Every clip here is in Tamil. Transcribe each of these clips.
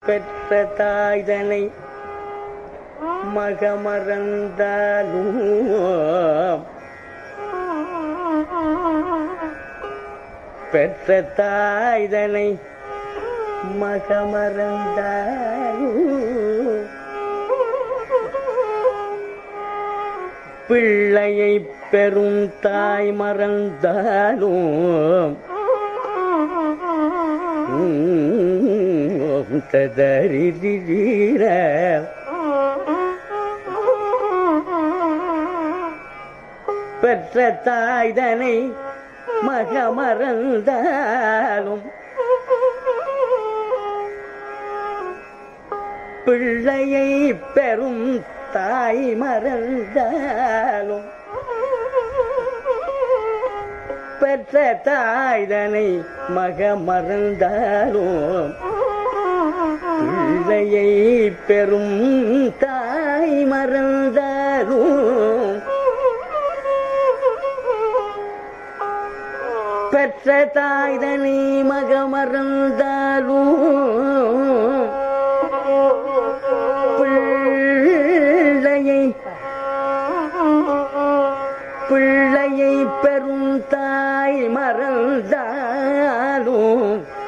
பெற்ற தாய்தனை மகமறந்தாலும் பெற்ற தாய்தனை மகமறந்தாலும் பிள்ளையை பெரும் தாய் மறந்தாலும் ததறிதீர பெற்ற தாய்தனை மகமறந்தாலும் பிள்ளையை பெரும் தாய் மறந்தாலும் பெற்ற தாய்தனை மக மறந்தாலும் பிள்ளையை பெரும் தாய் மறந்தாலும் பெற்ற தாய்தனை மக மறந்தாலும் பிள்ளையை பிள்ளையை பெரும் தாய் மறந்தாலும்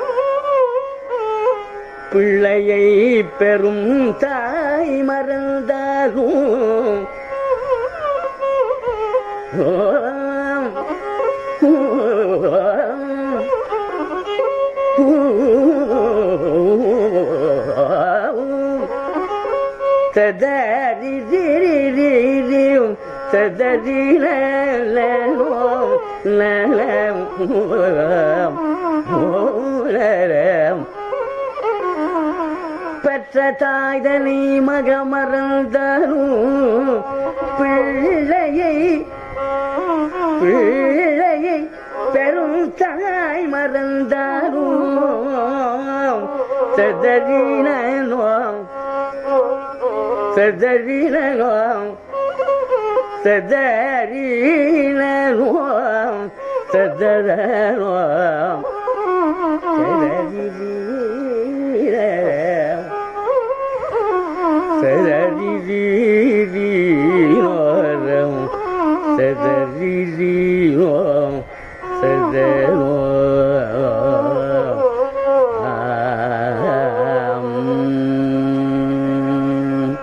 பிள்ளையை பெரும் தாய் மறந்தாலும் ததரிதிரிதிரியும் ததரிலம் பெற்ற தாய்தனை மகமறந்தாலும் பிள்ளையை பிள்ளையை பெரும் தாய் மறந்தாலும் சதறினோம் சதறினோம் சதறினோம் சதறோம் சதறினோரம் சதறினோம் சதறோம் ஆம்.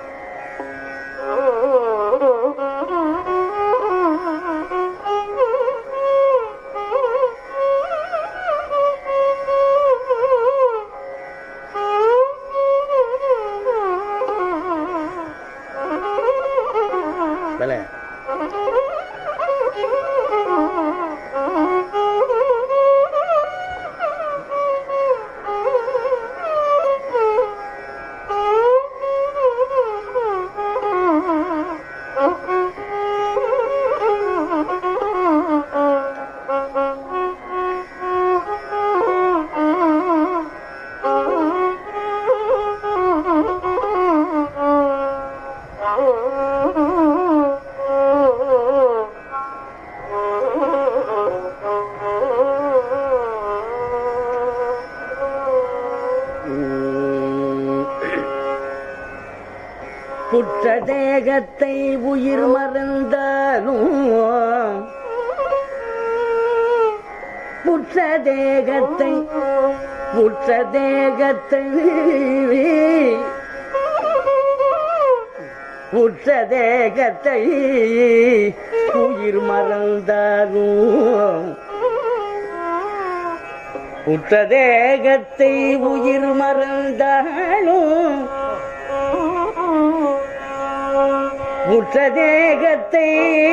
பலே புற்ற தேகத்தை உயிர் மறந்தாலும் புற்ற தேகத்தை புற்ற தேகத்தை புற்ற தேகத்தை உயிர் மறந்தாலும் புற்ற தேகத்தை உயிர் மறந்தாலும் புற்ற தேகத்தை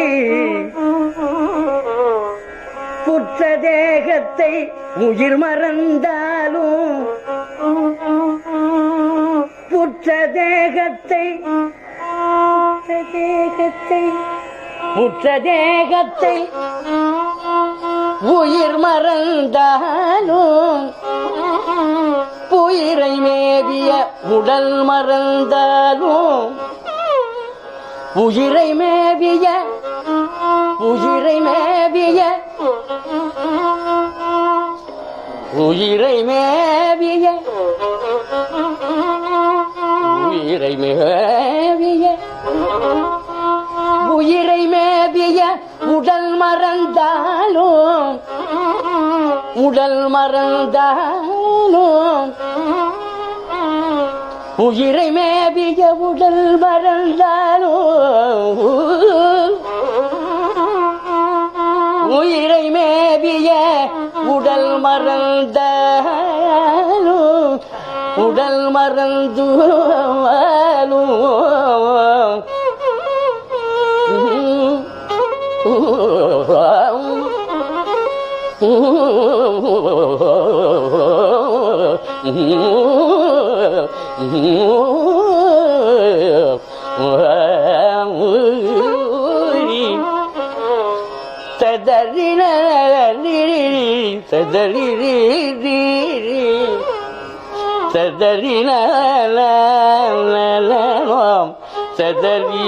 புற்ற தேகத்தை உயிர் மறந்தாலும் புற்ற தேகத்தை புற்ற தேகத்தை புற்ற தேகத்தை உயிர் மறந்தாலும் புயிரை மேவிய உடல் மறந்தாலும் உயிரை மேவிய உயிரை மேவிய உயிரை மேவிய உயிரை மேவிய உயிரை மேவிய உடல் மறந்தாலும் உடல் மறந்தாலும் உயிரை மேவிய உடல் மறந்தாலும் உயிரை மேவிய உடல் மறந்தாலும் உடல் மறந்தாலும் ததறின ததறி ததறின ததறி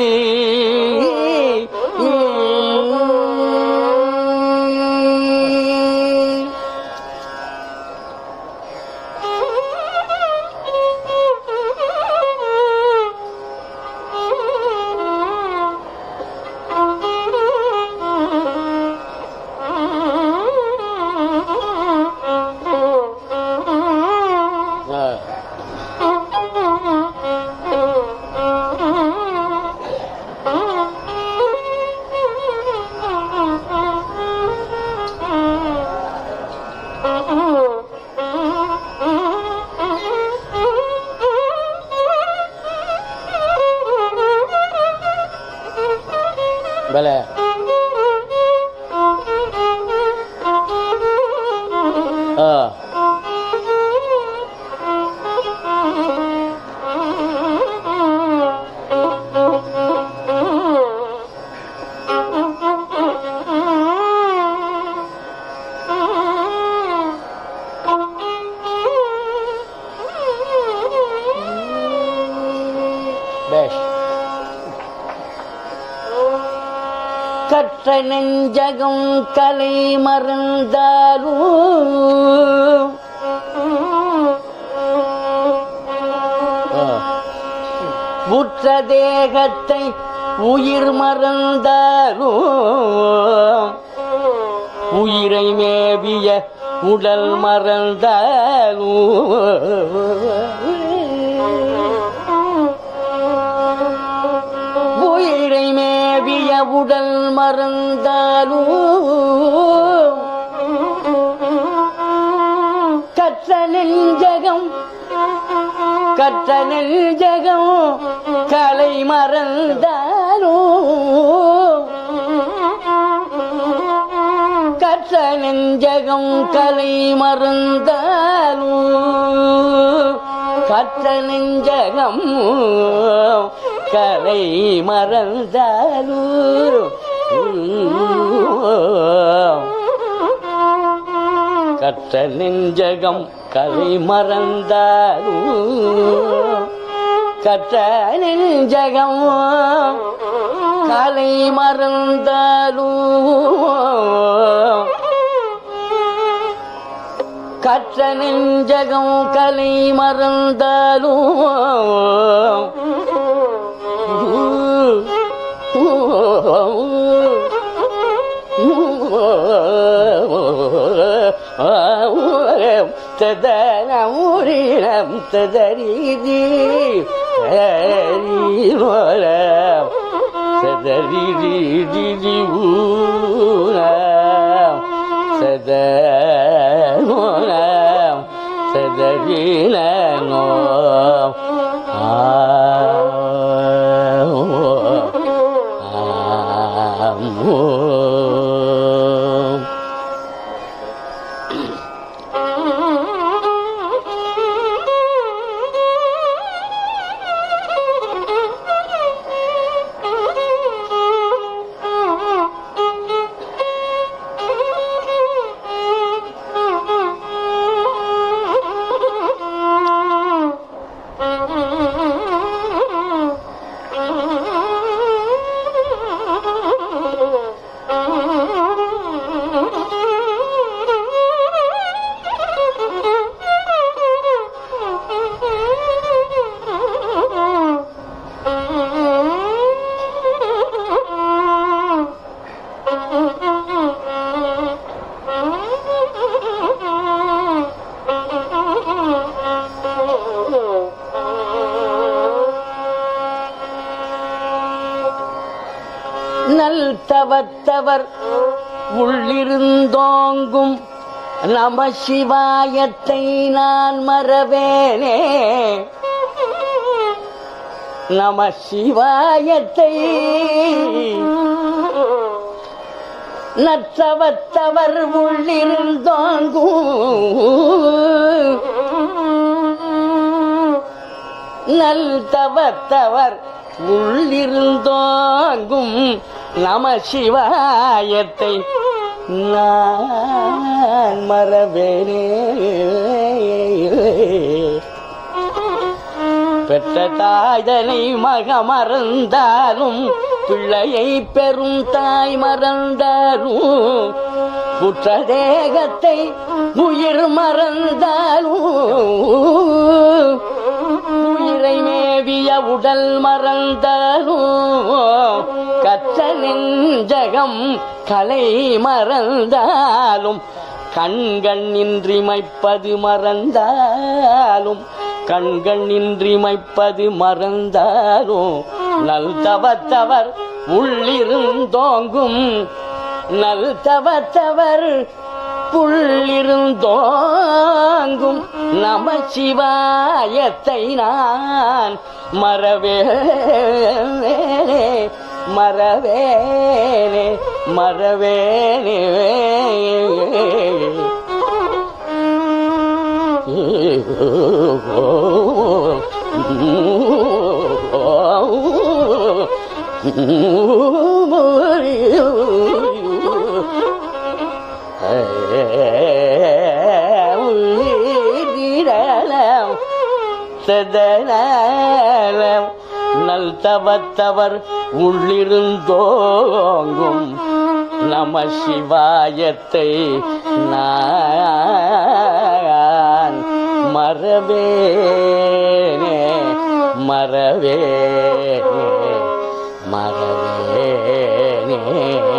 பல ஆ பேஷ் கற்ற நெஞ்சகம் கலை மறந்தாலும் ஆ. உற்ற தேகத்தை உயிர் மறந்தாலும் உயிரை மேவிய உடல் மறந்தாலும் உயிரை மேவிய உடல் மறந்தாலும் கற்ற நெஞ்சகம் கற்ற நெஞ்சகம் கலை மறந்தாலும் கற்ற நெஞ்சகம் கலை மறந்தாலும் கற்ற நெஞ்சகம் கலை மறந்தாலும் கற்ற நெஞ்சகம் கலை மறந்தாலும் கற்ற நெஞ்சகம் கலை மறந்தாலும் கற்ற நெஞ்சகம் கலை மறந்தாலும் ததனமுரிடம் ததரிதி ஹரிமரம் சதரிதி ஊனம் சதனோனம் சதரினோம் ஆம் Thank you. தவத்தவர் உள்ளிருந்தோங்கும் நம சிவாயத்தை நான் மறவேனே நம சிவாயத்தை நற்றவத்தவர் உள்ளிருந்தோங்கும் நல் தவத்தவர் உள்ளிருந்தோங்கும் நம சிவாயத்தை நான் மறவேனே பெற்ற தாய்தனை மக மறந்தாலும் பிள்ளையை பெரும் தாய் மறந்தாலும் புற்ற தேகத்தை உயிர் மறந்தாலும் உயிரை மேவிய உடல் மறந்தாலும் கற்ற நெஞ்சகம் கலை மறந்தாலும் கண்கள் நின்றிமைப்பது மறந்தாலும் கண்கள் நின்றிமைப்பது மறந்தாலும் நல் தவத்தவர் உள்ளிருந்தோங்கும் நல் தவத்தவர் புள்ளிருந்தோங்கும் நம சிவாயத்தை நான் மறவேனே மறவேனே மறவேனே சதனம் நல் தவத்தவர் உள்ளிருந்தோங்கும் நம சிவாயத்தை நான் மறவேனே மறவேனே மறவேனே